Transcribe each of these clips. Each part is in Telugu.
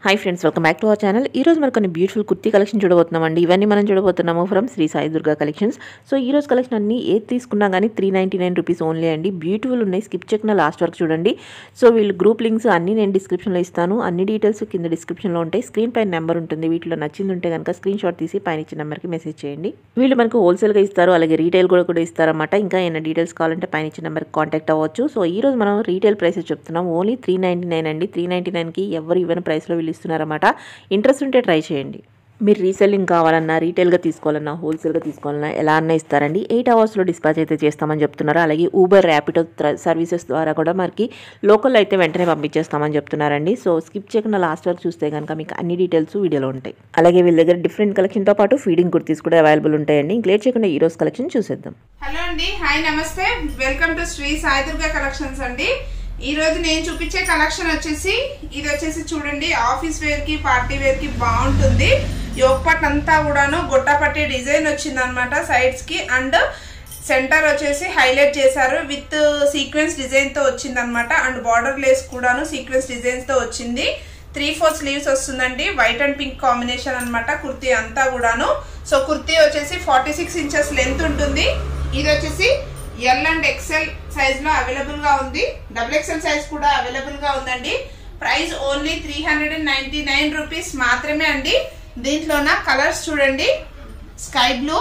hi friends welcome back to our channel ఈ రోజు మనకు కొన్ని బ్యూటిఫుల్ కుర్తీ కలెక్షన్ చూడబోతున్నామండి ఇవన్నీ మనం చూడబోతున్నాము from Shri Sai Durga collections so ఈ రోజు కలెక్షన్ అన్ని ఏది తీసుకున్నా కానీ three ninety nine rupees only అండి బ్యూటిఫుల్ ఉన్నాయి స్కిప్ చెక్న లాస్ట్ వరకు చూడండి సో వీళ్ళు గ్రూప్ లింక్స్ అన్ని నేను డిస్క్రిప్షన్లో ఇస్తాను అన్ని డీటెయిల్స్ కింద డిస్క్రిప్షన్లో ఉంటాయి స్క్రీన్ పైన నెంబర్ ఉంటుంది వీటిలో నచ్చింది ఉంటే కనుక స్క్రీన్ షాట్ తీసి పైన ఇచ్చిన నెంబర్కి మెసేజ్ చేయండి వీళ్ళు మనకు హోల్సేల్గా ఇస్తారు అలాగే రీటైల్ కూడా కూడా ఇస్తారన్నమాట ఇంకా ఏమైనా డీటెయిల్స్ కావాలంటే పైన ఇచ్చిన నెంబర్కి కాంటాక్ట్ అవ్వచ్చు సో ఈ రోజు మనం రీటైల్ ప్రైసెస్ చెప్తున్నాం ఓన్లీ త్రీ నైంటీ నైన్ అండి త్రీ నైంటీ నైన్కి ఎవరు ఇవ్వని ప్రైస్లో వీళ్ళు ఇస్తున్నారన్నమాట ఇంట్రెస్ట్ ఉంటే ట్రై చేయండి మీరు రీసెల్లింగ్ కావాలన్నా రీటైల్గా తీసుకోవాలన్నా హోల్సేల్గా తీసుకోవాలన్నా ఎలా అన్నా ఇస్తారండి ఎయిట్ అవర్స్లో డిస్పాచ్ అయితే చేస్తామని చెప్తున్నారు అలాగే ఊబర్ ర్యాపిడో సర్వీసెస్ ద్వారా కూడా మనకి లోకల్ అయితే వెంటనే పంపించేస్తామని చెప్తున్నారండి సో స్కిప్ చేయకుండా లాస్ట్ వరకు చూస్తే కనుక మీకు అన్ని డీటెయిల్స్ వీడియోలో ఉంటాయి అలాగే వీళ్ళ దగ్గర డిఫరెంట్ కలెక్షన్తో పాటు ఫీడింగ్ కుర్తీస్ కూడా అవైలబుల్ ఉంటాయండి ఇంక లేట్ చేయకుండా ఈ రోజు కలెక్షన్ చూసేద్దాం హలో అండి hi namaste welcome to Shri Sai Durga collections అండి ఈ రోజు నేను చూపించే కలెక్షన్ వచ్చేసి ఇది వచ్చేసి చూడండి ఆఫీస్ వేర్ కి పార్టీ వేర్ కి బాగుంటుంది యోగపట్ అంతా కూడాను గొట్టపట్టి డిజైన్ వచ్చింది అనమాట సైడ్స్ కి అండ్ సెంటర్ వచ్చేసి హైలైట్ చేశారు విత్ సీక్వెన్స్ డిజైన్ తో వచ్చింది అనమాట అండ్ బార్డర్ లేస్ కూడాను సీక్వెన్స్ డిజైన్స్ తో వచ్చింది త్రీ ఫోర్ స్లీవ్స్ వస్తుందండి వైట్ అండ్ పింక్ కాంబినేషన్ అనమాట కుర్తీ అంతా కూడాను సో కుర్తీ వచ్చేసి ఫార్టీ సిక్స్ ఇంచెస్ లెంత్ ఉంటుంది ఇది వచ్చేసి ఎల్ అండ్ ఎక్సెల్ సైజ్ లో అవైలబుల్ గా ఉంది డబుల్ ఎక్సెల్ సైజ్ కూడా అవైలబుల్ గా ఉందండి price only three hundred and ninety nine rupees మాత్రమే అండి దీంట్లోన కలర్స్ చూడండి sky blue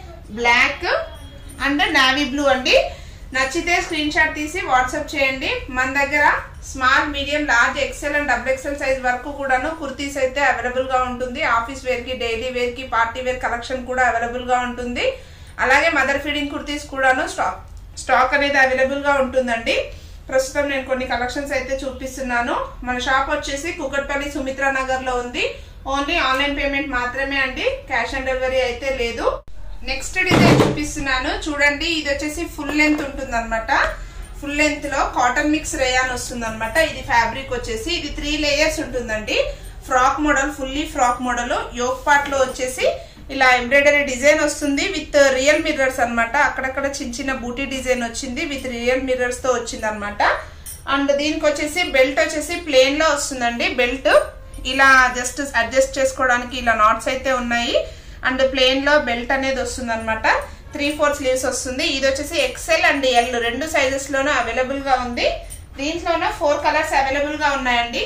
black and navy blue అండి నచ్చితే స్క్రీన్ షాట్ తీసి వాట్సాప్ చేయండి మన దగ్గర small medium large XL and double XL size వరకు కూడాను కుర్తీస్ అయితే అవైలబుల్ గా ఉంటుంది ఆఫీస్ వేర్ కి డైలీ వేర్ కి పార్టీ వేర్ కలెక్షన్ కూడా అవైలబుల్ గా ఉంటుంది అలాగే మదర్ ఫీడింగ్ కుర్తీస్ కూడాను స్టాక్ స్టాక్ అనేది అవైలబుల్ గా ఉంటుందండి ప్రస్తుతం నేను కొన్ని కలెక్షన్స్ అయితే చూపిస్తున్నాను మన షాప్ వచ్చేసి కుకట్పల్లి సుమిత్రా నగర్ లో ఉంది ఓన్లీ ఆన్లైన్ పేమెంట్ మాత్రమే అండి క్యాష్ ఆన్ డెలివరీ అయితే లేదు నెక్స్ట్ డిజైన్ చూపిస్తున్నాను చూడండి ఇది వచ్చేసి ఫుల్ లెంత్ ఉంటుంది అనమాట ఫుల్ లెంత్ లో కాటన్ మిక్స్ రేయాన్ వస్తుంది అనమాట ఇది ఫ్యాబ్రిక్ వచ్చేసి ఇది త్రీ లేయర్స్ ఉంటుందండి frock model fully frock model yoke part లో వచ్చేసి ఇలా ఎంబ్రాయిడరీ డిజైన్ వస్తుంది విత్ రియల్ మిర్రర్స్ అనమాట అక్కడక్కడ చిన్న చిన్న బూటీ డిజైన్ వచ్చింది విత్ రియల్ మిర్రర్స్ తో వచ్చింది అనమాట అండ్ దీనికి వచ్చేసి బెల్ట్ వచ్చేసి ప్లేన్ లో వస్తుందండి బెల్ట్ ఇలా జస్ట్ అడ్జస్ట్ చేసుకోవడానికి ఇలా నాట్స్ అయితే ఉన్నాయి అండ్ ప్లేన్ లో బెల్ట్ అనేది వస్తుంది అనమాట త్రీ ఫోర్ స్లీవ్స్ వస్తుంది ఇది వచ్చేసి ఎక్సెల్ అండ్ ఎల్ రెండు సైజెస్ లోనూ అవైలబుల్ గా ఉంది దీంట్లోనూ ఫోర్ కలర్స్ అవైలబుల్ గా ఉన్నాయండి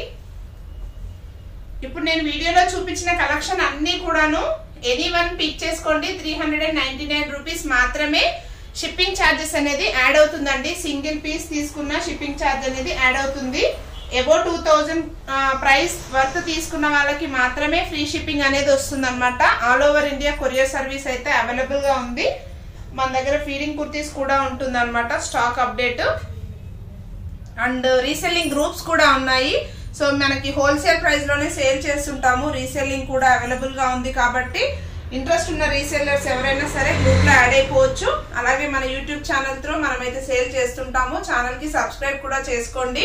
ఇప్పుడు నేను వీడియోలో చూపించిన కలెక్షన్ అన్ని కూడాను ఎనీ వన్ పిక్ చేసుకోండి three hundred and ninety nine rupees మాత్రమే షిప్పింగ్ ఛార్జెస్ అనేది యాడ్ అవుతుందండి సింగిల్ పీస్ తీసుకున్న షిప్పింగ్ ఛార్జ్ అనేది యాడ్ అవుతుంది above two thousand price worth తీసుకున్న వాళ్ళకి మాత్రమే ఫ్రీ షిప్పింగ్ అనేది వస్తుంది అనమాట all over India courier service అయితే అవైలబుల్ గా ఉంది మన దగ్గర ఫీడింగ్ కుర్తీస్ కూడా ఉంటుంది అనమాట stock update and reselling groups కూడా ఉన్నాయి సో మనకి హోల్సేల్ ప్రైస్ లోనే సేల్ చేస్తుంటాము రీసెల్లింగ్ కూడా అవైలబుల్ గా ఉంది కాబట్టి ఇంట్రెస్ట్ ఉన్న రీసెల్లర్స్ ఎవరైనా సరే గ్రూప్ లో యాడ్ అయిపోవచ్చు అలాగే మన యూట్యూబ్ ఛానల్ త్రూ మనమైతే సేల్ చేస్తుంటాము ఛానల్ కి సబ్స్క్రైబ్ కూడా చేసుకోండి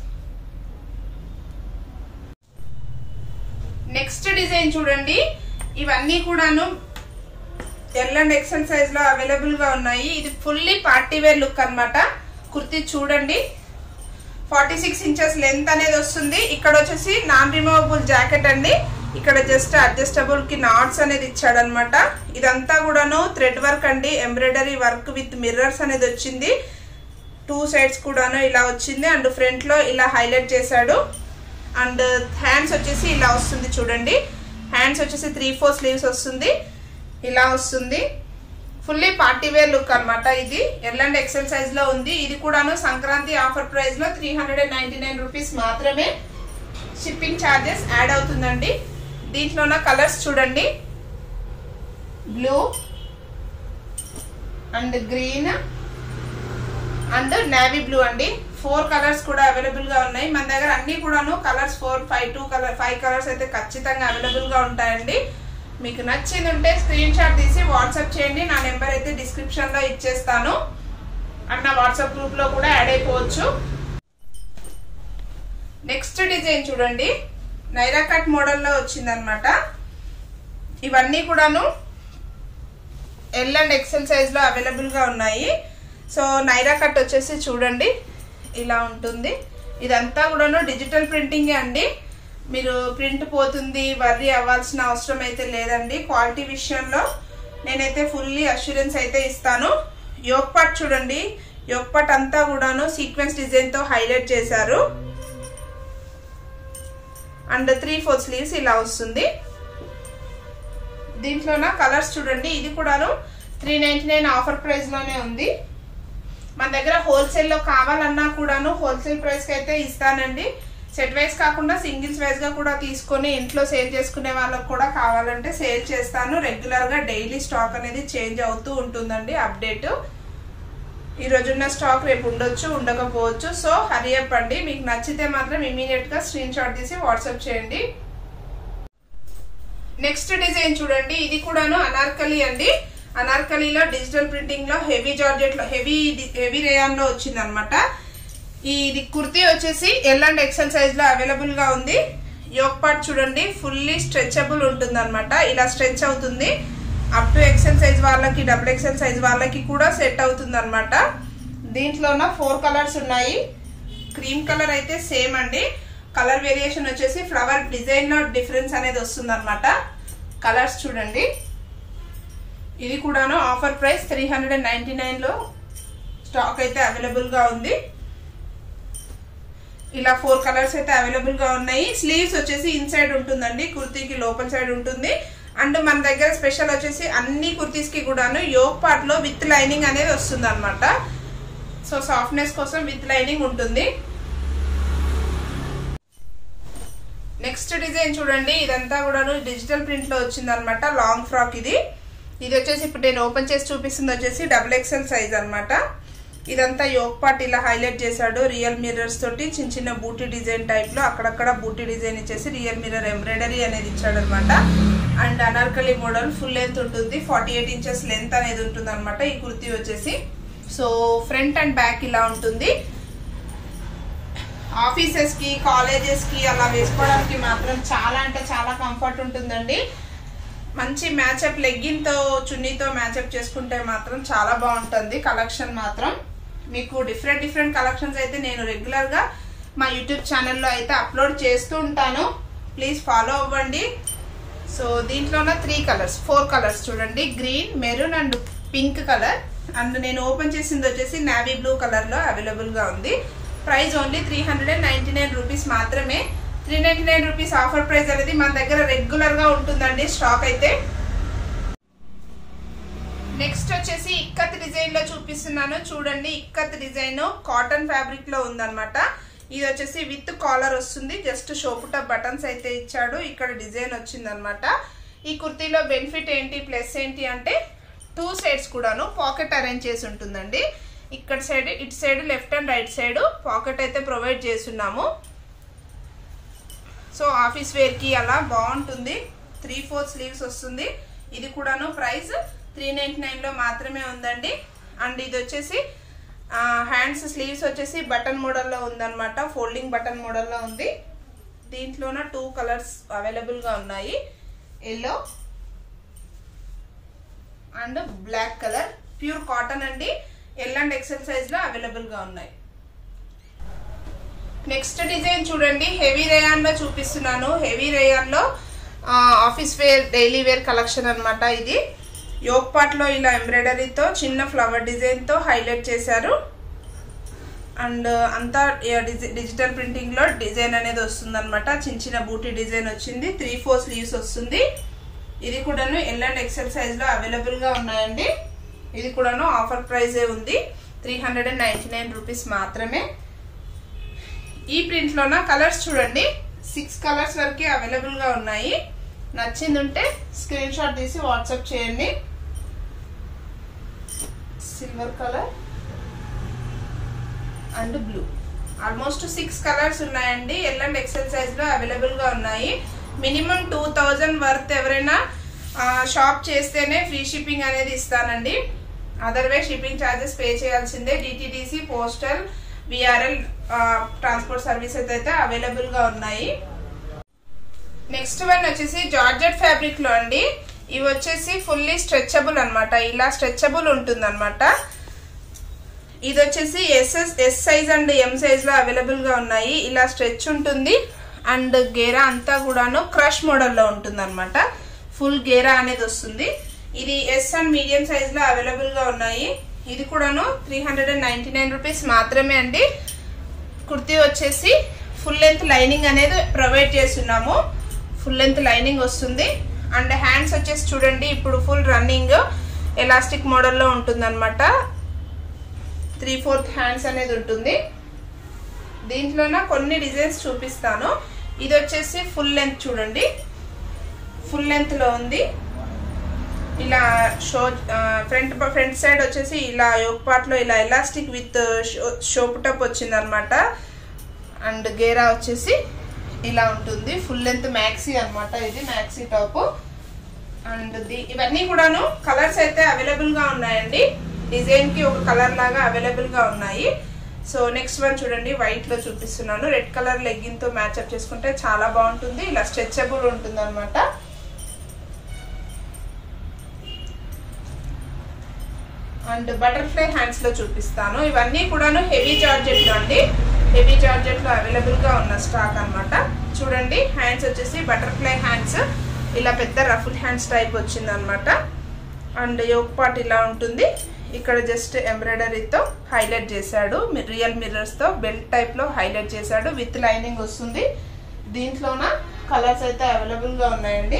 నెక్స్ట్ డిజైన్ చూడండి ఇవన్నీ కూడాను ఎల్ అండ్ ఎక్సెల్ సైజ్ లో అవైలబుల్ గా ఉన్నాయి ఇది ఫుల్లీ పార్టీ వేర్ లుక్ అనమాట కుర్తీ చూడండి ఫార్టీ సిక్స్ ఇంచెస్ లెంత్ అనేది వస్తుంది ఇక్కడ వచ్చేసి నాన్ రిమూవబుల్ జాకెట్ అండి ఇక్కడ జస్ట్ అడ్జస్టబుల్ కి నాట్స్ అనేది ఇచ్చాడు అనమాట ఇదంతా కూడాను థ్రెడ్ వర్క్ అండి ఎంబ్రాయిడరీ వర్క్ విత్ మిర్రర్స్ అనేది వచ్చింది టూ సైడ్స్ కూడాను ఇలా వచ్చింది అండ్ ఫ్రంట్ లో ఇలా హైలైట్ చేశాడు అండ్ హ్యాండ్స్ వచ్చేసి ఇలా వస్తుంది చూడండి హ్యాండ్స్ వచ్చేసి త్రీ ఫోర్ స్లీవ్స్ వస్తుంది ఇలా వస్తుంది ఫుల్లీ పార్టీ వేర్ లుక్ అనమాట ఇది ఎల్ అండ్ ఎక్సెల్ సైజ్ లో ఉంది ఇది కూడాను సంక్రాంతి ఆఫర్ ప్రైస్ లో three hundred and ninety nine rupees మాత్రమే షిప్పింగ్ ఛార్జెస్ యాడ్ అవుతుందండి దీంట్లోన కలర్స్ చూడండి blue and green and navy blue అండి ఫోర్ కలర్స్ కూడా అవైలబుల్ గా ఉన్నాయి మన దగ్గర అన్ని కూడాను colours four five two colour five colours అయితే ఖచ్చితంగా అవైలబుల్ గా ఉంటాయండి మీకు నచ్చింది ఉంటే స్క్రీన్ షాట్ తీసి వాట్సాప్ చేయండి నా నెంబర్ అయితే డిస్క్రిప్షన్ లో ఇచ్చేస్తాను అండ్ నా వాట్సాప్ గ్రూప్ లో కూడా యాడ్ అయిపోవచ్చు నెక్స్ట్ డిజైన్ చూడండి నైరా కట్ మోడల్లో వచ్చిందనమాట ఇవన్నీ కూడాను ఎల్ అండ్ ఎక్సెల్ సైజ్ లో అవైలబుల్ గా ఉన్నాయి సో నైరా కట్ వచ్చేసి చూడండి ఇలా ఉంటుంది ఇదంతా కూడాను డిజిటల్ ప్రింటింగ్ అండి మీరు ప్రింట్ పోతుంది వర్రీ అవ్వాల్సిన అవసరం అయితే లేదండి క్వాలిటీ విషయంలో నేనైతే ఫుల్లీ అష్యూరెన్స్ అయితే ఇస్తాను యోగ్ పార్ట్ చూడండి యోగ్ పార్ట్ అంతా కూడాను సీక్వెన్స్ డిజైన్తో హైలైట్ చేశారు అండ్ త్రీ ఫోర్ స్లీవ్స్ ఇలా వస్తుంది దీంట్లోన కలర్స్ చూడండి ఇది కూడాను త్రీ నైంటీ నైన్ ఆఫర్ ప్రైస్లోనే ఉంది మన దగ్గర హోల్సేల్లో కావాలన్నా కూడాను హోల్సేల్ ప్రైస్కి అయితే ఇస్తానండి సెట్ వైజ్ కాకుండా సింగిల్స్ వైజ్గా కూడా తీసుకొని ఇంట్లో సేల్ చేసుకునే వాళ్ళకి కూడా కావాలంటే సేల్ చేస్తాను రెగ్యులర్గా డైలీ స్టాక్ అనేది చేంజ్ అవుతూ ఉంటుందండి అప్డేట్ ఈ రోజున్న స్టాక్ రేపు ఉండొచ్చు ఉండకపోవచ్చు సో హరియప్ అండి మీకు నచ్చితే మాత్రం ఇమీడియట్గా స్క్రీన్ షాట్ తీసి వాట్సాప్ చేయండి నెక్స్ట్ డిజైన్ చూడండి ఇది కూడాను అనార్కలి అండి అనార్కలిలో డిజిటల్ ప్రింటింగ్ లో హెవీ జార్జెట్ లో హెవీ హెవీ రేయాన్ లో వచ్చింది అనమాట ఇది కుర్తీ వచ్చేసి ఎల్ అండ్ ఎక్సెల్ సైజ్ లో అవైలబుల్ గా ఉంది యోక్ పార్ట్ చూడండి ఫుల్లీ స్ట్రెచబుల్ ఉంటుంది అనమాట ఇలా స్ట్రెచ్ అవుతుంది అప్ టు ఎక్సెల్ సైజ్ వాళ్ళకి డబుల్ ఎక్సెల్ సైజ్ వాళ్ళకి కూడా సెట్ అవుతుంది అనమాట దీంట్లోన ఫోర్ కలర్స్ ఉన్నాయి క్రీమ్ కలర్ అయితే సేమ్ అండి కలర్ వేరియేషన్ వచ్చేసి ఫ్లవర్ డిజైన్ లో డిఫరెన్స్ అనేది వస్తుంది అనమాట కలర్స్ చూడండి ఇది కూడాను offer price three hundred and ninety nine లో స్టాక్ అయితే అవైలబుల్ గా ఉంది ఇలా ఫోర్ కలర్స్ అయితే అవైలబుల్ గా ఉన్నాయి స్లీవ్స్ వచ్చేసి ఇన్సైడ్ ఉంటుందండి కుర్తీకి లోపల సైడ్ ఉంటుంది అండ్ మన దగ్గర స్పెషల్ వచ్చేసి అన్ని కుర్తీస్ కి కూడాను యోగ్ పార్ట్ లో విత్ లైనింగ్ అనేది వస్తుంది అనమాట సో సాఫ్ట్నెస్ కోసం విత్ లైనింగ్ ఉంటుంది నెక్స్ట్ డిజైన్ చూడండి ఇదంతా కూడాను డిజిటల్ ప్రింట్ లో వచ్చింది అనమాట లాంగ్ ఫ్రాక్ ఇది ఇది వచ్చేసి ఇప్పుడు నేను ఓపెన్ చేసి చూపిస్తుంది వచ్చేసి డబుల్ ఎక్స్ఎల్ సైజ్ అనమాట ఇదంతా యోగ్ పార్ట్ ఇలా హైలైట్ చేశాడు రియల్ మిర్రర్స్ తోటి చిన్న చిన్న బూటీ డిజైన్ టైప్ లో అక్కడక్కడ బూటీ డిజైన్ ఇచ్చేసి రియల్ మిర్రర్ ఎంబ్రాయిడరీ అనేది ఇచ్చాడు అనమాట and anarkali model full length ఉంటుంది ఫార్టీ ఎయిట్ ఇంచెస్ లెంత్ అనేది ఉంటుంది అనమాట ఈ కుర్తీ వచ్చేసి సో ఫ్రంట్ అండ్ బ్యాక్ ఇలా ఉంటుంది ఆఫీసెస్ కి కాలేజెస్ కి అలా వేసుకోవడానికి మాత్రం చాలా అంటే చాలా కంఫర్ట్ ఉంటుందండి మంచి మ్యాచప్ లెగ్గిన్ తో చున్నీతో మ్యాచప్ చేసుకుంటే మాత్రం చాలా బాగుంటుంది కలెక్షన్ మాత్రం మీకు డిఫరెంట్ డిఫరెంట్ కలెక్షన్స్ అయితే నేను రెగ్యులర్ గా మా యూట్యూబ్ ఛానల్లో అయితే అప్లోడ్ చేస్తూ ఉంటాను ప్లీజ్ ఫాలో అవ్వండి సో దీంట్లోన త్రీ కలర్స్ ఫోర్ కలర్స్ చూడండి green maroon and pink colour and నేను ఓపెన్ చేసింది వచ్చేసి నావీ బ్లూ కలర్ లో అవైలబుల్ గా ఉంది price only three hundred and ninety nine rupees మాత్రమే three ninety nine rupees offer price అనేది మన దగ్గర రెగ్యులర్ గా ఉంటుందండి స్టాక్ అయితే నెక్స్ట్ వచ్చేసి ఇక్కత్ డిజైన్ లో చూపిస్తున్నాను చూడండి ఇక్కత్ డిజైన్ కాటన్ ఫ్యాబ్రిక్ లో ఉందన్నమాట ఇది వచ్చేసి విత్ కాలర్ వస్తుంది జస్ట్ షోపుట బటన్స్ అయితే ఇచ్చాడు ఇక్కడ డిజైన్ వచ్చింది అనమాట ఈ కుర్తీలో బెనిఫిట్ ఏంటి ప్లస్ ఏంటి అంటే టూ సైడ్స్ కూడాను పాకెట్ అరేంజ్ చేసి ఉంటుందండి ఇక్కడ సైడ్ ఇటు side left and right side pocket అయితే ప్రొవైడ్ చేస్తున్నాము సో ఆఫీస్ వేర్కి అలా బాగుంటుంది త్రీ ఫోర్ స్లీవ్స్ వస్తుంది ఇది కూడాను ప్రైస్ త్రీ నైంటీ నైన్లో మాత్రమే ఉందండి అండ్ ఇది వచ్చేసి హ్యాండ్స్ స్లీవ్స్ వచ్చేసి బటన్ మోడల్లో ఉందన్నమాట ఫోల్డింగ్ బటన్ మోడల్లో ఉంది దీంట్లోన టూ కలర్స్ అవైలబుల్గా ఉన్నాయి yellow and black colour pure cotton అండి ఎల్ అండ్ ఎక్సెల్ సైజ్లో అవైలబుల్గా ఉన్నాయి నెక్స్ట్ డిజైన్ చూడండి హెవీ రేయాన్ లో చూపిస్తున్నాను హెవీ రేయాన్ లో office wear daily wear collection అనమాట ఇది యోగ్ పార్ట్ లో ఇలా ఎంబ్రాయిడరీతో చిన్న ఫ్లవర్ డిజైన్ తో హైలైట్ చేశారు అండ్ అంతా డిజిటల్ ప్రింటింగ్ లో డిజైన్ అనేది వస్తుంది అనమాట చిన్న చిన్న బూటీ డిజైన్ వచ్చింది త్రీ ఫోర్ స్లీవ్స్ వస్తుంది ఇది కూడాను ఎల్ అండ్ ఎక్సెల్ సైజ్ లో అవైలబుల్ గా ఉన్నాయండి ఇది కూడాను ఆఫర్ ప్రైజే ఉంది three hundred and ninety nine rupees మాత్రమే ఈ ప్రింట్లోన కలర్స్ చూడండి సిక్స్ కలర్స్ వరకు అవైలబుల్గా ఉన్నాయి నచ్చింది ఉంటే స్క్రీన్ షాట్ తీసి వాట్సాప్ చేయండి silver colour and blue almost six colours ఉన్నాయండి ఎల్ అండ్ ఎక్సెల్ సైజ్లో అవైలబుల్గా ఉన్నాయి మినిమం టూ థౌజండ్ వర్త్ ఎవరైనా షాప్ చేస్తేనే ఫ్రీ షిప్పింగ్ అనేది ఇస్తానండి అదర్వైజ్ షిప్పింగ్ ఛార్జెస్ పే చేయాల్సిందే DTDC postal VRL transport services అయితే అవైలబుల్ గా ఉన్నాయి నెక్స్ట్ వన్ వచ్చేసి జార్జెట్ ఫ్యాబ్రిక్ లో అండి ఇవి వచ్చేసి ఫుల్లీ స్ట్రెచబుల్ అనమాట ఇలా స్ట్రెచబుల్ ఉంటుంది అనమాట ఇది వచ్చేసి S S S size and M size లో అవైలబుల్ గా ఉన్నాయి ఇలా స్ట్రెచ్ ఉంటుంది అండ్ గేరా అంతా కూడాను క్రష్ మోడల్లో ఉంటుంది అనమాట ఫుల్ గేరా అనేది వస్తుంది ఇది ఎస్ అండ్ మీడియం సైజ్ లో అవైలబుల్ గా ఉన్నాయి ఇది కూడాను three hundred and ninety nine rupees మాత్రమే అండి కుర్తీ వచ్చేసి ఫుల్ లెంత్ లైనింగ్ అనేది ప్రొవైడ్ చేస్తున్నాము ఫుల్ లెంత్ లైనింగ్ వస్తుంది అండ్ హ్యాండ్స్ వచ్చేసి చూడండి ఇప్పుడు ఫుల్ రన్నింగ్ ఎలాస్టిక్ మోడల్లో ఉంటుంది అనమాట త్రీ ఫోర్త్ హ్యాండ్స్ అనేది ఉంటుంది దీంట్లోన కొన్ని డిజైన్స్ చూపిస్తాను ఇది వచ్చేసి ఫుల్ లెంత్ చూడండి ఫుల్ లెంత్లో ఉంది ఇలా షో ఫ్రంట్ ఫ్రంట్ సైడ్ వచ్చేసి ఇలా యోక్ పార్ట్లో ఇలా ఎలాస్టిక్ విత్ షోప్ టప్ వచ్చింది అనమాట అండ్ గేరా వచ్చేసి ఇలా ఉంటుంది ఫుల్ లెంత్ మ్యాక్సీ అనమాట ఇది మ్యాక్సీ టాప్ అండ్ ఇవన్నీ కూడాను కలర్స్ అయితే అవైలబుల్ గా ఉన్నాయండి డిజైన్ కి ఒక కలర్ లాగా అవైలబుల్ గా ఉన్నాయి సో నెక్స్ట్ వన్ చూడండి వైట్ లో చూపిస్తున్నాను రెడ్ కలర్ లెగ్గిన్ తో మ్యాచ్అప్ చేసుకుంటే చాలా బాగుంటుంది ఇలా స్ట్రెచబుల్ ఉంటుంది అనమాట అండ్ బటర్ఫ్లై హ్యాండ్స్ లో చూపిస్తాను ఇవన్నీ కూడాను హెవీ జార్జెట్ లో అండి హెవీ జార్జెట్ లో అవైలబుల్ గా ఉన్న స్టాక్ అన్నమాట చూడండి హ్యాండ్స్ వచ్చేసి బటర్ఫ్లై హ్యాండ్స్ ఇలా పెద్ద రఫుల్ హ్యాండ్స్ టైప్ వచ్చింది అనమాట అండ్ యోక్ పార్ట్ ఇలా ఉంటుంది ఇక్కడ జస్ట్ ఎంబ్రాయిడరీతో హైలైట్ చేశాడు రియల్ మిర్రర్స్ తో బెల్ట్ టైప్ లో హైలైట్ చేశాడు విత్ లైనింగ్ వస్తుంది దీంట్లోన కలర్స్ అయితే అవైలబుల్ గా ఉన్నాయండి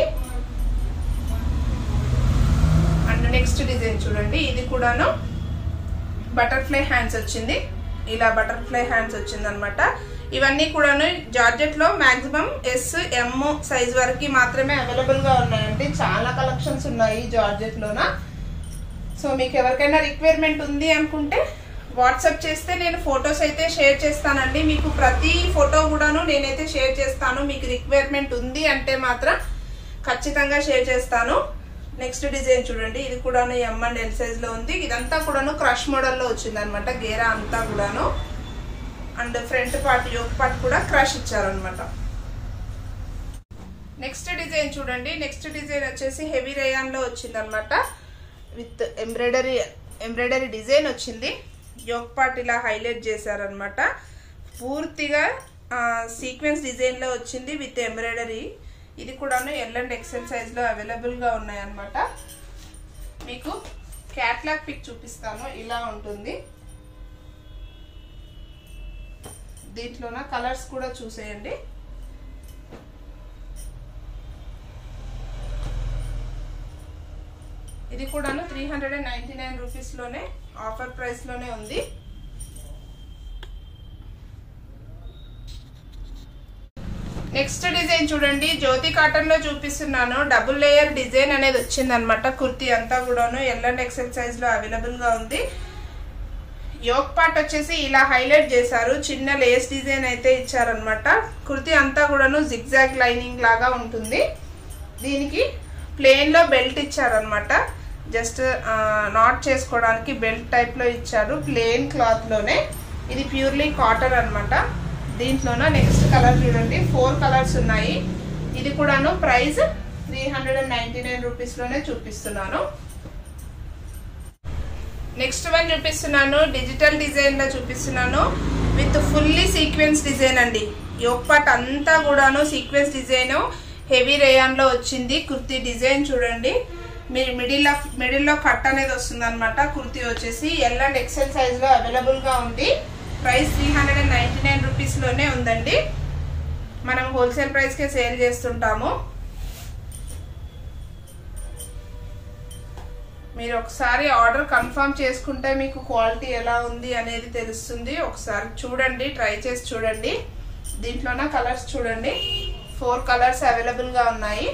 అండ్ నెక్స్ట్ డిజైన్ చూడండి ఇది కూడాను బటర్ఫ్లై హ్యాండ్స్ వచ్చింది ఇలా బటర్ఫ్లై హ్యాండ్స్ వచ్చింది అనమాట ఇవన్నీ కూడాను జార్జెట్ లో మాక్సిమం ఎస్ ఎమ్ సైజ్ వరకు మాత్రమే అవైలబుల్ గా ఉన్నాయండి చాలా కలెక్షన్స్ ఉన్నాయి జార్జెట్ లోన సో మీకు ఎవరికైనా రిక్వైర్మెంట్ ఉంది అనుకుంటే వాట్సాప్ చేస్తే నేను ఫొటోస్ అయితే షేర్ చేస్తానండి మీకు ప్రతి ఫోటో కూడాను నేనైతే షేర్ చేస్తాను మీకు రిక్వైర్మెంట్ ఉంది అంటే మాత్రం ఖచ్చితంగా షేర్ చేస్తాను నెక్స్ట్ డిజైన్ చూడండి ఇది కూడాను ఎం అండ్ ఎల్ సైజ్ లో ఉంది ఇదంతా కూడాను క్రష్ మోడల్ లో వచ్చింది అనమాట గేరా అంతా కూడాను and front part yoke part కూడా క్రష్ ఇచ్చారనమాట నెక్స్ట్ డిజైన్ చూడండి నెక్స్ట్ డిజైన్ వచ్చేసి హెవీ రేయాన్ లో వచ్చింది అనమాట విత్ ఎంబ్రాయిడరీ ఎంబ్రాయిడరీ డిజైన్ వచ్చింది యోక్ పార్ట్ ఇలా హైలైట్ చేశారనమాట పూర్తిగా సీక్వెన్స్ డిజైన్ లో వచ్చింది విత్ ఎంబ్రాయిడరీ ఇది కూడాను ఎల్ అండ్ ఎక్సెల్ సైజ్ లో అవైలబుల్ గా ఉన్నాయన్నమాట మీకు క్యాట్లాగ్ పిక్ చూపిస్తాను ఇలా ఉంటుంది దీంట్లోన కలర్స్ కూడా చూసేయండి ఇది కూడాను three hundred and ninety nine రూపీస్లోనే ఆఫర్ ప్రైస్లోనే ఉంది నెక్స్ట్ డిజైన్ చూడండి జ్యోతి కాటన్ లో చూపిస్తున్నాను డబుల్ లేయర్ డిజైన్ అనేది వచ్చింది అనమాట కుర్తీ అంతా కూడాను ఎల్ అండ్ ఎక్సెల్ సైజ్ లో అవైలబుల్ గా ఉంది యోక్ పార్ట్ వచ్చేసి ఇలా హైలైట్ చేశారు చిన్న లేస్ డిజైన్ అయితే ఇచ్చారనమాట కుర్తీ అంతా కూడాను జిగ్జాగ్ లైనింగ్ లాగా ఉంటుంది దీనికి ప్లెయిన్ లో బెల్ట్ ఇచ్చారనమాట జస్ట్ నాట్ చేసుకోవడానికి బెల్ట్ టైప్ లో ఇచ్చారు ప్లెయిన్ క్లాత్ లోనే ఇది ప్యూర్లీ కాటన్ అనమాట దీంట్లోన నెక్స్ట్ కలర్ చూడండి ఫోర్ కలర్స్ ఉన్నాయి ఇది కూడాను price three hundred and ninety nine రూపీస్లోనే చూపిస్తున్నాను నెక్స్ట్ వన్ చూపిస్తున్నాను డిజిటల్ డిజైన్ లో చూపిస్తున్నాను విత్ ఫుల్లీ సీక్వెన్స్ డిజైన్ అండి యోక్ పార్ట్ అంతా కూడాను సీక్వెన్స్ డిజైన్ హెవీ రేయాన్ లో వచ్చింది కుర్తీ డిజైన్ చూడండి మీరు మిడిల్ ఆఫ్ మిడిల్ లో కట్ అనేది వస్తుంది అనమాట కుర్తీ వచ్చేసి ఎల్ అండ్ ఎక్సెల్ సైజ్ లో అవైలబుల్ గా ఉంది price three hundred and ninety nine rupees లోనే ఉందండి మనం హోల్సేల్ ప్రైస్ కే సేల్ చేస్తుంటాము మీరు ఒకసారి ఆర్డర్ కన్ఫర్మ్ చేసుకుంటే మీకు క్వాలిటీ ఎలా ఉంది అనేది తెలుస్తుంది ఒకసారి చూడండి ట్రై చేసి చూడండి దీంట్లోన కలర్స్ చూడండి ఫోర్ కలర్స్ అవైలబుల్గా ఉన్నాయి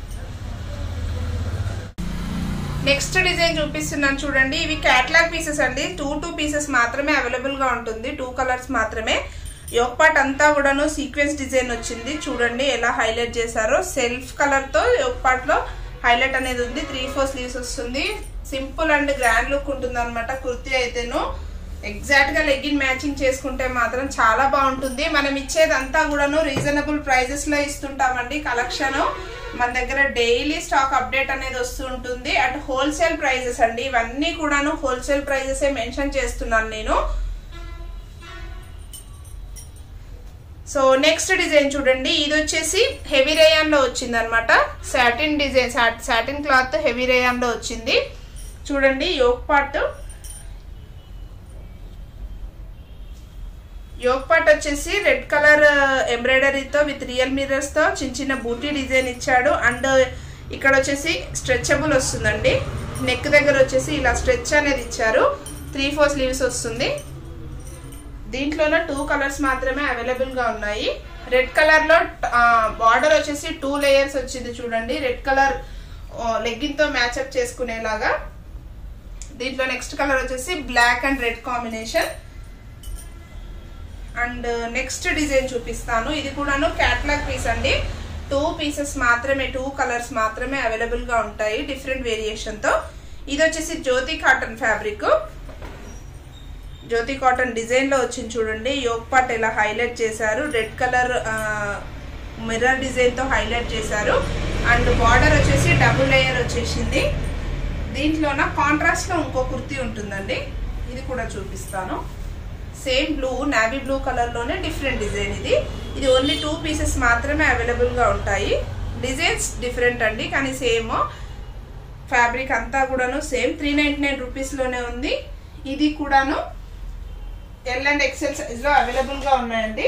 నెక్స్ట్ డిజైన్ చూపిస్తున్నాను చూడండి ఇవి క్యాట్లాగ్ పీసెస్ అండి టూ టూ పీసెస్ మాత్రమే అవైలబుల్గా ఉంటుంది టూ కలర్స్ మాత్రమే యోక్ పార్ట్ అంతా కూడాను సీక్వెన్స్ డిజైన్ వచ్చింది చూడండి ఎలా హైలైట్ చేశారో సెల్ఫ్ కలర్తో యోక్ పార్ట్లో హైలైట్ అనేది ఉంది త్రీ ఫోర్ స్లీవ్స్ వస్తుంది సింపుల్ అండ్ గ్రాండ్ లుక్ ఉంటుంది అనమాట కుర్తీ అయితేను ఎగ్జాక్ట్ గా లెగ్గిన్ మ్యాచింగ్ చేసుకుంటే మాత్రం చాలా బాగుంటుంది మనం ఇచ్చేదంతా కూడాను రీజనబుల్ ప్రైజెస్ లో ఇస్తుంటామండి కలెక్షన్ మన దగ్గర డైలీ స్టాక్ అప్డేట్ అనేది వస్తూ ఉంటుంది అట్ హోల్సేల్ ప్రైజెస్ అండి ఇవన్నీ కూడాను హోల్సేల్ ప్రైజెస్ మెన్షన్ చేస్తున్నాను నేను సో నెక్స్ట్ డిజైన్ చూడండి ఇది వచ్చేసి హెవీ రేయాన్ లో వచ్చింది అనమాట satin design satin cloth heavy rayon లో వచ్చింది చూడండి యోక్ పార్ట్ యోక్ పార్ట్ వచ్చేసి రెడ్ కలర్ ఎంబ్రాయిడరీతో విత్ రియల్ మిరర్స్ తో చిన్న చిన్న బూటీ డిజైన్ ఇచ్చాడు అండ్ ఇక్కడ వచ్చేసి స్ట్రెచబుల్ వస్తుందండి నెక్ దగ్గర వచ్చేసి ఇలా స్ట్రెచ్ అనేది ఇచ్చారు త్రీ ఫోర్ స్లీవ్స్ వస్తుంది దీంట్లోనే టూ కలర్స్ మాత్రమే అవైలబుల్ గా ఉన్నాయి రెడ్ కలర్ లో బార్డర్ వచ్చేసి టూ లేయర్స్ వచ్చింది చూడండి రెడ్ కలర్ లెగ్గిన్ తో మ్యాచ్అప్ చేసుకునేలాగా దీంట్లో నెక్స్ట్ కలర్ వచ్చేసి black and red combination and next design చూపిస్తాను ఇది కూడాను క్యాట్లాగ్ పీస్ అండి టూ పీసెస్ మాత్రమే టూ కలర్స్ మాత్రమే అవైలబుల్ గా ఉంటాయి డిఫరెంట్ వేరియేషన్ తో ఇది వచ్చేసి Jyoti cotton fabric Jyoti cotton design లో వచ్చింది చూడండి యోగ్ పార్ట్ ఇలా హైలైట్ చేశారు రెడ్ కలర్ మిర్రర్ డిజైన్ తో హైలైట్ చేశారు అండ్ బార్డర్ వచ్చేసి డబుల్ లేయర్ వచ్చేసింది దీంట్లోన కాంట్రాస్ట్ లో ఇంకో కుర్తీ ఉంటుందండి ఇది కూడా చూపిస్తాను same blue navy blue colour లోనే డిఫరెంట్ డిజైన్ ఇది ఇది ఓన్లీ టూ పీసెస్ మాత్రమే అవైలబుల్ గా ఉంటాయి డిజైన్స్ డిఫరెంట్ అండి కానీ సేమ్ ఫ్యాబ్రిక్ అంతా కూడాను same three ninety nine rupees లోనే ఉంది ఇది కూడాను ఎల్ అండ్ ఎక్సెల్ సైజ్ లో అవైలబుల్ గా ఉన్నాయండి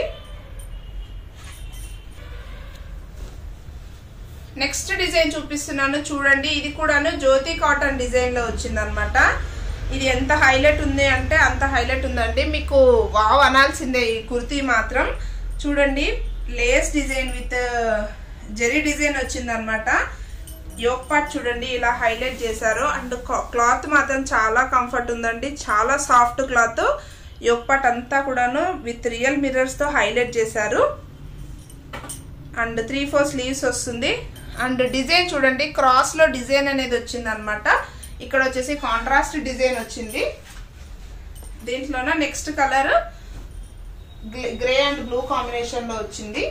నెక్స్ట్ డిజైన్ చూపిస్తున్నాను చూడండి ఇది కూడాను జ్యోతి కాటన్ డిజైన్ లో వచ్చింది అనమాట ఇది ఎంత హైలైట్ ఉంది అంటే అంత హైలైట్ ఉందండి మీకు వావ్ అనాల్సిందే ఈ కుర్తీ మాత్రం చూడండి lace design with zari design వచ్చింది అనమాట యోక్ పార్ట్ చూడండి ఇలా హైలైట్ చేశారు అండ్ క్లాత్ మాత్రం చాలా కంఫర్ట్ ఉందండి చాలా సాఫ్ట్ క్లాత్ యోక్ పార్ట్ అంతా కూడాను విత్ రియల్ మిర్రర్స్ తో హైలైట్ చేశారు అండ్ త్రీ ఫోర్ స్లీవ్స్ వస్తుంది అండ్ డిజైన్ చూడండి క్రాస్ లో డిజైన్ అనేది వచ్చింది అనమాట ఇక్కడ వచ్చేసి కాంట్రాస్ట్ డిజైన్ వచ్చింది దీంట్లోన next colour grey and blue combination లో వచ్చింది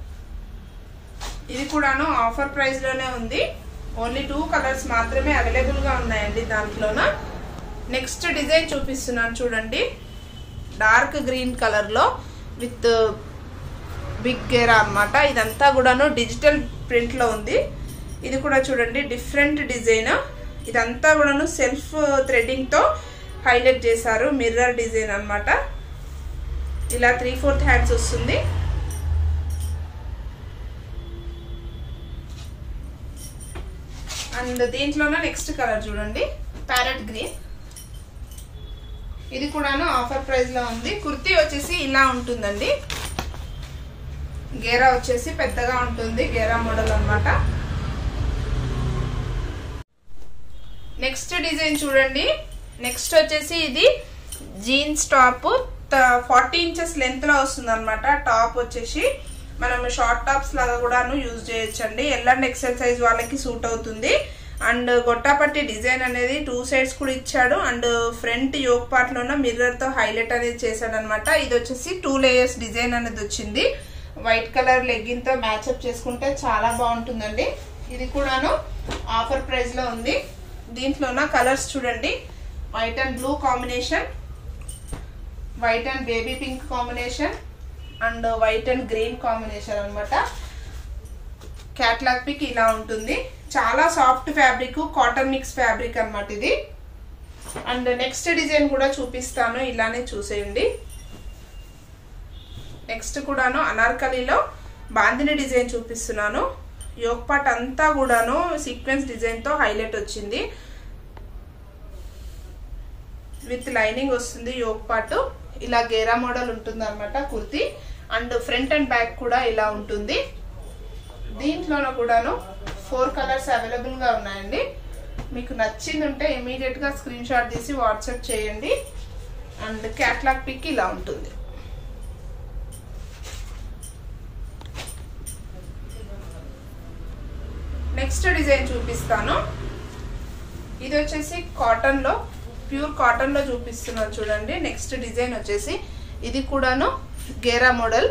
ఇది కూడాను ఆఫర్ ప్రైస్ లోనే ఉంది ఓన్లీ టూ కలర్స్ మాత్రమే అవైలబుల్ గా ఉన్నాయండి దాంట్లోన నెక్స్ట్ డిజైన్ చూపిస్తున్నాను చూడండి డార్క్ గ్రీన్ కలర్ లో విత్ బిగ్ గేరా అనమాట ఇదంతా కూడాను డిజిటల్ ప్రింట్ లో ఉంది ఇది కూడా చూడండి డిఫరెంట్ డిజైన్ ఇదంతా కూడాను సెల్ఫ్ థ్రెడ్డింగ్ తో హైలైట్ చేశారు మిర్రర్ డిజైన్ అన్నమాట ఇలా త్రీ ఫోర్త్ హ్యాండ్స్ వస్తుంది అండ్ దీంట్లోనే నెక్స్ట్ కలర్ చూడండి ప్యారెట్ గ్రీన్ ఇది కూడాను ఆఫర్ ప్రైస్ లో ఉంది కుర్తీ వచ్చేసి ఇలా ఉంటుందండి గేరా వచ్చేసి పెద్దగా ఉంటుంది గేరా మోడల్ అన్నమాట నెక్స్ట్ డిజైన్ చూడండి నెక్స్ట్ వచ్చేసి ఇది jeans top forty inches length లో వస్తుంది అనమాట టాప్ వచ్చేసి మనం షార్ట్ టాప్స్ లాగా కూడాను యూజ్ చేయొచ్చండి ఎల్ అండ్ ఎక్సెల్ సైజ్ వాళ్ళకి సూట్ అవుతుంది అండ్ గొట్టాపట్టి డిజైన్ అనేది టూ సైడ్స్ కూడా ఇచ్చాడు అండ్ ఫ్రంట్ యోక్ పార్ట్ లోన మిర్రర్ తో హైలైట్ అనేది చేశాడు అనమాట ఇది వచ్చేసి టూ లేయర్స్ డిజైన్ అనేది వచ్చింది వైట్ కలర్ లెగ్గిన్ తో మ్యాచ్అప్ చేసుకుంటే చాలా బాగుంటుందండి ఇది కూడాను ఆఫర్ ప్రైస్ లో ఉంది దీంట్లోన కలర్స్ చూడండి white and blue combination white and baby pink combination and white and green combination అనమాట క్యాట్లాగ్ పిక్ ఇలా ఉంటుంది చాలా soft fabric cotton mix fabric అనమాట ఇది అండ్ నెక్స్ట్ డిజైన్ కూడా చూపిస్తాను ఇలానే చూసేయండి నెక్స్ట్ కూడాను అనార్కలీలో బాందిని డిజైన్ చూపిస్తున్నాను యోగ్ పార్ట్ అంతా కూడాను సీక్వెన్స్ డిజైన్తో హైలైట్ వచ్చింది విత్ లైనింగ్ వస్తుంది యోగ్ పార్ట్ ఇలా గేరా మోడల్ ఉంటుంది అనమాట kurti and front and back కూడా ఇలా ఉంటుంది దీంట్లోన కూడాను ఫోర్ కలర్స్ అవైలబుల్గా ఉన్నాయండి మీకు నచ్చింది ఉంటే ఇమీడియట్గా స్క్రీన్ షాట్ తీసి వాట్సాప్ చేయండి అండ్ క్యాట్లాగ్ పిక్ ఇలా ఉంటుంది నెక్స్ట్ డిజైన్ చూపిస్తాను ఇది వచ్చేసి కాటన్లో ప్యూర్ కాటన్లో చూపిస్తున్నాను చూడండి నెక్స్ట్ డిజైన్ వచ్చేసి ఇది కూడాను గేరా మోడల్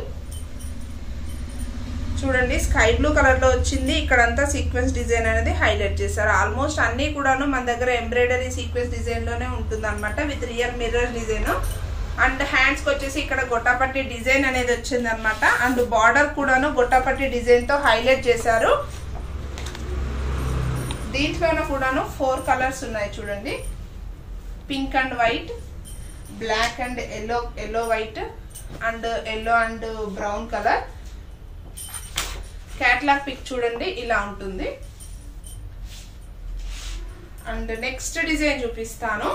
చూడండి స్కై బ్లూ కలర్ లో వచ్చింది ఇక్కడంతా సీక్వెన్స్ డిజైన్ అనేది హైలైట్ చేశారు ఆల్మోస్ట్ అన్ని కూడాను మన దగ్గర ఎంబ్రాయిడరీ సీక్వెన్స్ డిజైన్ లోనే ఉంటుంది అనమాట with real mirror design and హ్యాండ్స్కి వచ్చేసి ఇక్కడ గొట్టాపట్టి డిజైన్ అనేది వచ్చింది అనమాట అండ్ బార్డర్ కూడాను గొట్టాపట్టి డిజైన్తో హైలైట్ చేశారు దీంట్లోనూ కూడాను ఫోర్ కలర్స్ ఉన్నాయి చూడండి pink and white black and yellow yellow white and yellow and brown colour catalogue pic చూడండి ఇలా ఉంటుంది అండ్ నెక్స్ట్ డిజైన్ చూపిస్తాను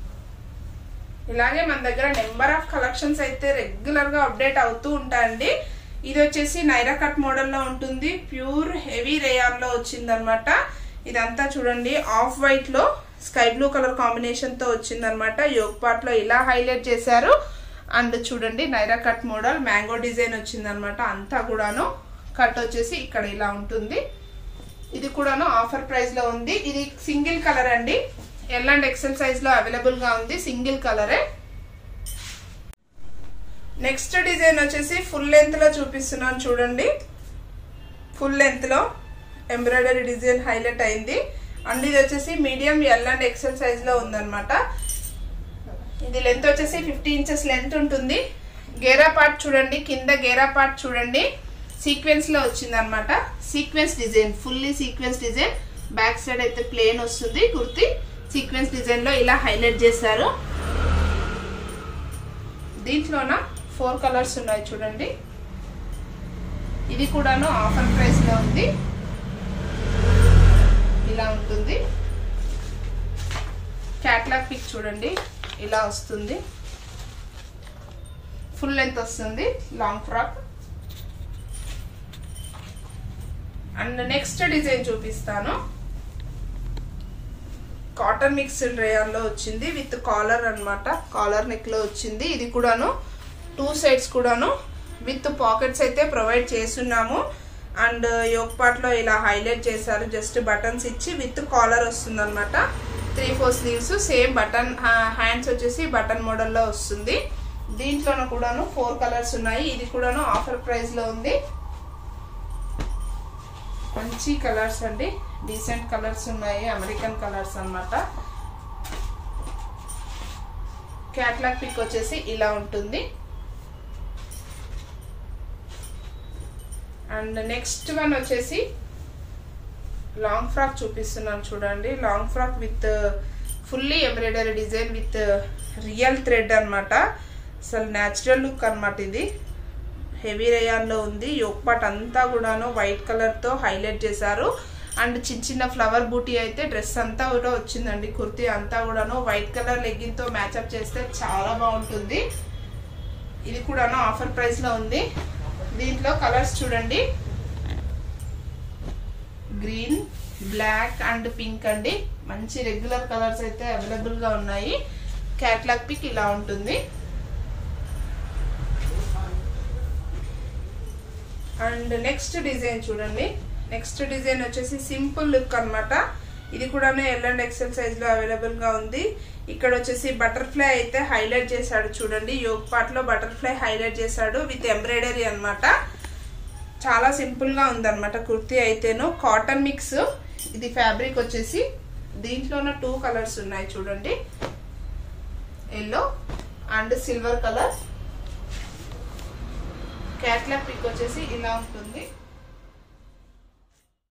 ఇలాగే మన దగ్గర నెంబర్ ఆఫ్ కలెక్షన్స్ అయితే రెగ్యులర్గా అప్డేట్ అవుతూ ఉంటాయండి ఇది వచ్చేసి నైరా కట్ మోడల్లో ఉంటుంది ప్యూర్ హెవీ రేయాన్లో వచ్చిందనమాట ఇదంతా చూడండి ఆఫ్ వైట్లో స్కై బ్లూ కలర్ కాంబినేషన్తో వచ్చిందనమాట యోగ్ పార్ట్లో ఇలా హైలైట్ చేశారు అండ్ చూడండి Naira cut model mango design వచ్చిందనమాట అంతా కూడాను కట్ వచ్చేసి ఇక్కడ ఇలా ఉంటుంది ఇది కూడాను ఆఫర్ ప్రైస్లో ఉంది ఇది సింగిల్ కలర్ అండి ఎల్ అండ్ ఎక్సెల్ సైజ్లో అవైలబుల్గా ఉంది సింగిల్ కలరే నెక్స్ట్ డిజైన్ వచ్చేసి ఫుల్ లెంత్లో చూపిస్తున్నాను చూడండి ఫుల్ లెంత్లో ఎంబ్రాయిడరీ డిజైన్ హైలైట్ అయింది అండ్ ఇది వచ్చేసి మీడియం ఎల్ అండ్ ఎక్సెల్ సైజ్లో ఉందన్నమాట ఇది లెంత్ వచ్చేసి ఫిఫ్టీ ఇంచెస్ లెంత్ ఉంటుంది గేరా పార్ట్ చూడండి కింద గేరా పార్ట్ చూడండి సీక్వెన్స్లో వచ్చిందనమాట sequence design fully sequence design back side అయితే ప్లేన్ వస్తుంది కుర్తి సీక్వెన్స్ డిజైన్లో ఇలా హైలైట్ చేశారు దీంట్లోన ఫోర్ కలర్స్ ఉన్నాయి చూడండి ఇది కూడాను ఆఫర్ ప్రైస్లో ఉంది ఇలా ఉంటుంది క్యాట్లాగ్ పిక్ చూడండి ఇలా వస్తుంది ఫుల్ లెంత్ వస్తుంది long frock and next design చూపిస్తాను కాటన్ మిక్స్డ్ రేయాన్లో వచ్చింది విత్ కాలర్ అనమాట కాలర్ నెక్లో వచ్చింది ఇది కూడాను టూ సైడ్స్ కూడాను విత్ పాకెట్స్ అయితే ప్రొవైడ్ చేస్తున్నాము అండ్ యోగ్ పార్ట్లో ఇలా హైలైట్ చేశారు జస్ట్ బటన్స్ ఇచ్చి విత్ కాలర్ వస్తుంది అనమాట three four sleeves same button hands వచ్చేసి బటన్ మోడల్లో వస్తుంది దీంట్లోనూ కూడాను ఫోర్ కలర్స్ ఉన్నాయి ఇది కూడాను ఆఫర్ ప్రైస్లో ఉంది మంచి కలర్స్ అండి డీసెంట్ కలర్స్ ఉన్నాయి అమెరికన్ కలర్స్ అనమాట క్యాట్లాగ్ పిక్ వచ్చేసి ఇలా ఉంటుంది అండ్ నెక్స్ట్ వన్ వచ్చేసి లాంగ్ ఫ్రాక్ చూపిస్తున్నాను చూడండి long frock with fully embroidery design with real thread అనమాట అసలు న్యాచురల్ లుక్ అనమాట ఇది హెవీ రేయాన్లో ఉంది పాట్ అంతా కూడాను వైట్ కలర్తో హైలైట్ చేశారు అండ్ చిన్న చిన్న ఫ్లవర్ బూటీ అయితే డ్రెస్ అంతా కూడా వచ్చిందండి కుర్తీ అంతా కూడాను వైట్ కలర్ లెగ్గిన్తో మ్యాచ్అప్ చేస్తే చాలా బాగుంటుంది ఇది కూడాను ఆఫర్ ప్రైస్లో ఉంది దీంట్లో కలర్స్ చూడండి గ్రీన్ బ్లాక్ అండ్ పింక్ అండి మంచి రెగ్యులర్ కలర్స్ అయితే అవైలబుల్గా ఉన్నాయి క్యాట్లాగ్ పిక్ ఇలా ఉంటుంది అండ్ నెక్స్ట్ డిజైన్ చూడండి నెక్స్ట్ డిజైన్ వచ్చేసి సింపుల్ లుక్ అనమాట ఇది కూడా ఎల్ అండ్ ఎక్సెల్ సైజ్ లో అవైలబుల్ గా ఉంది ఇక్కడ వచ్చేసి బటర్ఫ్లై అయితే హైలైట్ చేశాడు చూడండి యోగ్ పార్ట్ లో బటర్ఫ్లై హైలైట్ చేశాడు విత్ ఎంబ్రాయిడరీ అనమాట చాలా సింపుల్ గా ఉందన్నమాట కుర్తీ అయితేను కాటన్ మిక్స్ ఇది ఫ్యాబ్రిక్ వచ్చేసి దీంట్లోన టూ కలర్స్ ఉన్నాయి చూడండి yellow and silver colour catalogue pic వచ్చేసి ఇలా ఉంటుంది